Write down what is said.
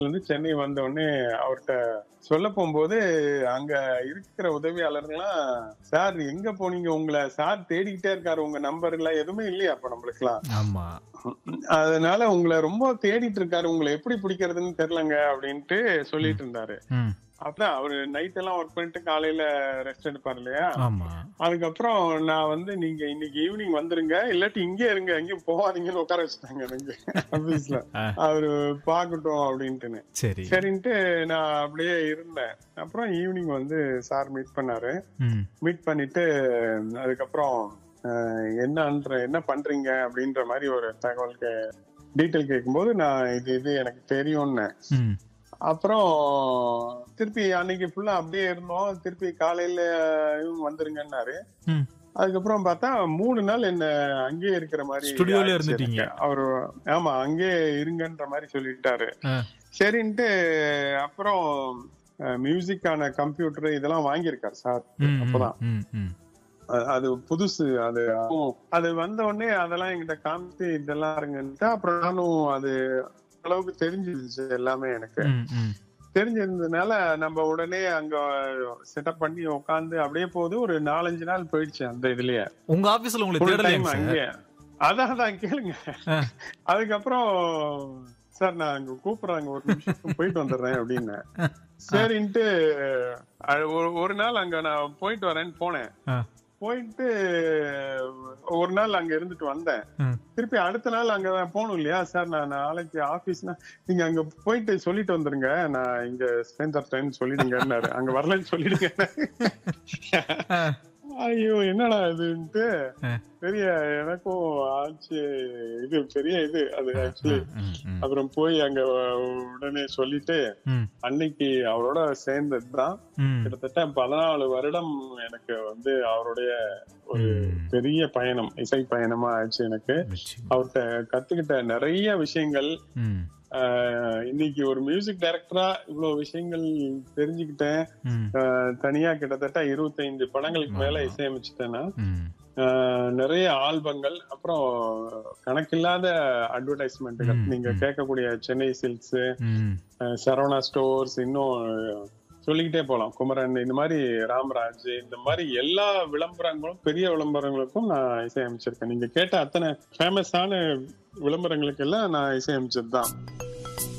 இருந்து சென்னை வந்த உடனே அவர்கிட்ட சொல்ல போகும்போது அங்க இருக்கிற உதவியாளர்கள்லாம் சார் எங்க போனீங்க உங்களை சார் தேடிக்கிட்டே இருக்காரு உங்க நம்பர் எல்லாம் எதுவுமே இல்லையா அப்ப நம்மளுக்குலாம் ஆமா அதனால உங்களை ரொம்ப தேடிட்டு இருக்காரு உங்களை எப்படி பிடிக்கிறதுன்னு தெரியலங்க அப்படின்ட்டு சொல்லிட்டு இருந்தாரு ம் அப்புறம் அவரு நைட் எல்லாம் ஒர்க் பண்ணிட்டு காலையில ரெஸ்ட் எடுப்பாரு இல்லையா ஆமா அதுக்கப்புறம் நான் வந்து நீங்க இன்னைக்கு ஈவினிங் வந்துருங்க இல்லாட்டி இங்கே இருங்க எங்கேயும் போகாதீங்கன்னு உட்கார வச்சுட்டாங்க எனக்கு ஆபீஸ்ல ஆ. அவரு பாக்கட்டும் அப்படின்ட்டுன்னு சரி சரின்ட்டு நான் அப்படியே இருந்தேன் அப்புறம் ஈவினிங் வந்து சார் மீட் பண்ணாரு ம் மீட் பண்ணிட்டு அதுக்கப்புறம் அஹ், என்னன்ற என்ன பண்றீங்க அப்படின்ற மாதிரி ஒரு தகவலுக்கு டீட்டெயில் கேட்கும்போது நான் இது இது எனக்கு தெரியும்னு ம் அப்புறம் திருப்பி அன்னைக்கு ஃபுல்லா அப்படியே இருந்தோம் திருப்பி காலையில இவங்க வந்துருங்கன்னாரு ம் அதுக்கப்புறம் பார்த்தா மூணு நாள் என்ன அங்கேயே இருக்கிற மாதிரி ஸ்டுடியோல ஆயிடுச்சு இருந்துட்டீங்க. எனக்கு. அவரு ஆமா அங்கேயே இருங்கன்ற மாதிரி சொல்லிட்டாரு ஆ. சரின்ட்டு அப்புறம் மியூசிக்கான கம்ப்யூட்டர் இதெல்லாம் வாங்கியிருக்காரு சார் ம், ம், அப்பதான் ம், ம். அ- அது புதுசு அது அதுவும் அது வந்த உடனே அதெல்லாம் என்கிட்ட காமிச்சு இதெல்லாம் இருங்கன்ட்டு அப்புறம் நானும் அது அளவுக்கு தெரிஞ்சிருச்சு எல்லாமே எனக்கு ம், ம். தெரிஞ்சிருந்ததுனால நம்ம உடனே அங்க செட்டப் பண்ணி உட்காந்து அப்படியே போகுது ஒரு நாலஞ்சு நாள் போயிடுச்சு அந்த இதுலயே உங்க ஆபீஸ்ல உங்களுக்கு Full தேடலையா time சார் அங்கேயே அதான் அதான் கேளுங்க ஆ. அதுக்கப்புறம் சார் நான் அங்க கூப்பிடுறாங்க ஒரு நிமிஷம் போயிட்டு வந்துடுறேன் அப்படின்னு சரின்ட்டு அஹ், ஒரு- ஒரு நாள் அங்க நான் போயிட்டு வரேன்னு போனேன் ஆ. போயிட்டு ஒரு நாள் அங்க இருந்துட்டு வந்தேன் ம். திருப்பி அடுத்த நாள் அங்க போகணும் இல்லையா சார் நான் நாளைக்கு ஆபீஸ்னா நீங்க அங்க போயிட்டு சொல்லிட்டு வந்துருங்க நான் இங்க ஸ்பென்சர் டைம் சொல்லிடுங்கன்னாரு அங்க வரலன்னு சொல்லிடுங்க ஆ. ஐயோ என்னடா இதுன்ட்டு ஆ. பெரிய எனக்கும் ஆச்சு இது பெரிய இது அது ஆக்சுவலி ம், ம், அப்புறம் போய் அங்க உடனே சொல்லிட்டு ம், அன்னைக்கு அவரோட சேர்ந்ததுதான் ம். கிட்டத்தட்ட பதினாலு வருடம் எனக்கு வந்து அவருடைய ஒரு ம். பெரிய பயணம் இசை பயணமா ஆச்சு எனக்கு நிச்சயமா. அவர்கிட்ட கத்துக்கிட்ட நிறைய விஷயங்கள் ம், ஆஹ் இன்னைக்கு ஒரு மியூசிக் டைரக்டரா இவ்வளவு விஷயங்கள் தெரிஞ்சுக்கிட்டேன் ம், ஆஹ் தனியா கிட்டத்தட்ட இருபத்தைந்து படங்களுக்கு மேல ஆமா. இசையமைச்சிட்டேன்னா ம். ஆஹ் நிறைய ஆல்பங்கள் அப்புறம் கணக்கில்லாத அட்வர்டைஸ்மெண்ட்டுகள் ம், நீங்க ம். கேட்கக்கூடிய சென்னை சில்க்ஸ் ம். சரவணா ஸ்டோர்ஸ் இன்னும் சொல்லிக்கிட்டே போலாம் குமரன் இந்த மாதிரி ராம்ராஜ் இந்த மாதிரி எல்லா விளம்பரங்களும் பெரிய விளம்பரங்களுக்கும் நான் இசையமைச்சிருக்கேன் நீங்க கேட்ட அத்தனை ஃபேமஸான விளம்பரங்களுக்கு எல்லாம் நான் இசையமைச்சது தான்